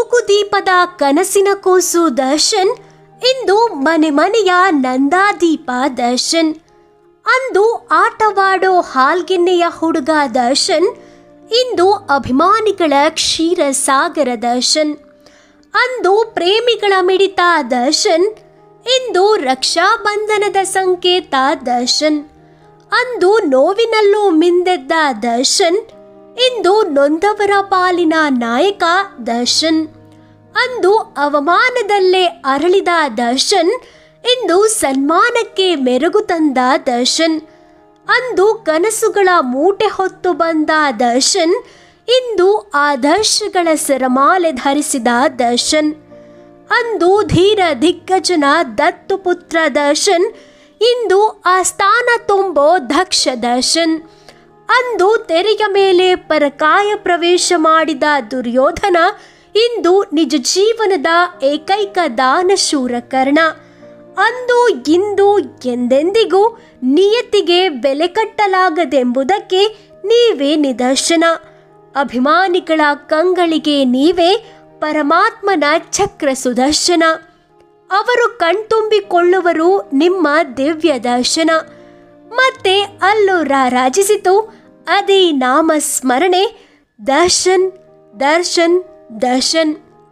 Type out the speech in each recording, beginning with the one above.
ತೂಗುದೀಪದ ಕನಸಿನ ಕೂಸು ದರ್ಶನ್ ಇಂದು ಮನೆ ಮನೆಯ ನಂದಾದೀಪ ದರ್ಶನ್ ಅಂದು ಆಟವಾಡೋ ಹಾಲ್ಗೆನ್ನೆಯ ಹುಡುಗ ದರ್ಶನ್ ಇಂದು ಅಭಿಮಾನಿಗಳ ಕ್ಷೀರ ಸಾಗರ ದರ್ಶನ್ ಅಂದು ಪ್ರೇಮಿಗಳ ಮಿಡಿತ ದರ್ಶನ್ ಇಂದು ರಕ್ಷಾಬಂಧನದ ಸಂಕೇತ ದರ್ಶನ್ ಅಂದು ನೋವಿನಲ್ಲೂ ಮಿಂದೆದ್ದ ದರ್ಶನ್ ಇಂದು ನೊಂದವರ ಪಾಲಿನ ನಾಯಕ ದರ್ಶನ್ ಅಂದು ಅವಮಾನದಲ್ಲೇ ಅರಳಿದ ದರ್ಶನ್ ಇಂದು ಸನ್ಮಾನಕ್ಕೆ ಮೆರುಗು ತಂದ ದರ್ಶನ್ ಅಂದು ಕನಸುಗಳ ಮೂಟೆ ಹೊತ್ತು ಬಂದ ದರ್ಶನ್ ಇಂದು ಆದರ್ಶಗಳ ಸರಮಾಲೆ ಧರಿಸಿದ ದರ್ಶನ್ ಅಂದು ಧೀರ ದಿಗ್ಗಜನ ದತ್ತು ಪುತ್ರ ದರ್ಶನ್ ಇಂದು ಆ ಸ್ಥಾನ ತುಂಬೋ ದಕ್ಷ ದರ್ಶನ್ ಅಂದು ತೆರೆಯ ಮೇಲೆ ಪರಕಾಯ ಪ್ರವೇಶ ಮಾಡಿದ ದುರ್ಯೋಧನ ಇಂದು ನಿಜ ಜೀವನದ ಏಕೈಕ ದಾನಶೂರ ಕರ್ಣ ಅಂದು ಇಂದು ಎಂದೆಂದಿಗೂ ನಿಯತಿಗೆ ಬೆಲೆ ಕಟ್ಟಲಾಗದೆಂಬುದಕ್ಕೆ ನೀವೇ ನಿದರ್ಶನ ಅಭಿಮಾನಿಗಳ ಕಂಗಳಿಗೆ ನೀವೇ ಪರಮಾತ್ಮನ ಚಕ್ರ ಸುದರ್ಶನ ಅವರು ಕಣ್ತುಂಬಿಕೊಳ್ಳುವರು ನಿಮ್ಮ ದಿವ್ಯ ದರ್ಶನ ಮತ್ತೆ ಅಲ್ಲೂ ರಾರಾಜಿಸಿತು ಅದೇ ನಾಮ ಸ್ಮರಣೆ ದರ್ಶನ್ ದರ್ಶನ್ ದರ್ಶನ್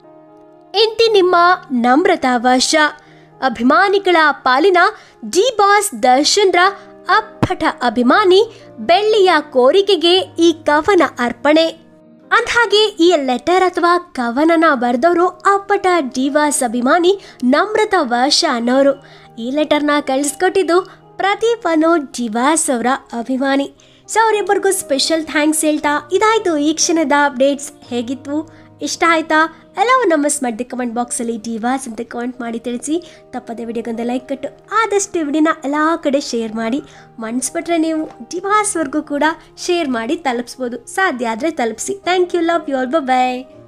ಇಂತಿ ನಿಮ್ಮ ನಮ್ರತಾ ವರ್ಷ ಅಭಿಮಾನಿಗಳ ಪಾಲಿನ ಡಿ ಬಾಸ್ ದರ್ಶನ್ರ ಅಪ್ಪಟ ಅಭಿಮಾನಿ ಬೆಳ್ಳಿಯ ಕೋರಿಕೆಗೆ ಈ ಕವನ ಅರ್ಪಣೆ ಅಂದ್ಹಾಗೆ ಈ ಲೆಟರ್ ಅಥವಾ ಕವನನ ಬರೆದವರು ಅಪ್ಪಟ ಡಿವಾಸ್ ಅಭಿಮಾನಿ ನಮ್ರತಾ ವರ್ಷ ಅನ್ನೋರು ಈ ಲೆಟರ್ನ ಕಳಿಸ್ಕೊಟ್ಟಿದ್ದು ಪ್ರದೀಪ್ ಅನ್ನೋ ಡಿವಾಸ್ ಅವರ ಅಭಿಮಾನಿ ಸೊ ಅವರಿಬ್ಬರಿಗೂ ಸ್ಪೆಷಲ್ ಥ್ಯಾಂಕ್ಸ್ ಹೇಳ್ತಾ ಇದಾಯಿತು ಈ ಕ್ಷಣದ ಅಪ್ಡೇಟ್ಸ್ ಹೇಗಿತ್ತು ಇಷ್ಟ ಆಯ್ತಾ ಎಲ್ಲವೂ ನಮಸ್ ಮಾಡಿದೆ ಕಮೆಂಟ್ ಬಾಕ್ಸಲ್ಲಿ ಡಿವಾಸ್ ಅಂತ ಕಮೆಂಟ್ ಮಾಡಿ ತಿಳಿಸಿ ತಪ್ಪದೆ ವಿಡಿಯೋಗೊಂದು ಲೈಕ್ ಕೊಟ್ಟು ಆದಷ್ಟು ವಿಡಿಯೋನ ಎಲ್ಲ ಕಡೆ ಶೇರ್ ಮಾಡಿ ಮನ್ಸ್ಬಿಟ್ರೆ ನೀವು ಡಿವಾಸ್ವರೆಗೂ ಕೂಡ ಶೇರ್ ಮಾಡಿ ತಲುಪಿಸ್ಬೋದು ಸಾಧ್ಯ ಆದರೆ ತಲುಪಿಸಿ thank you love you all bye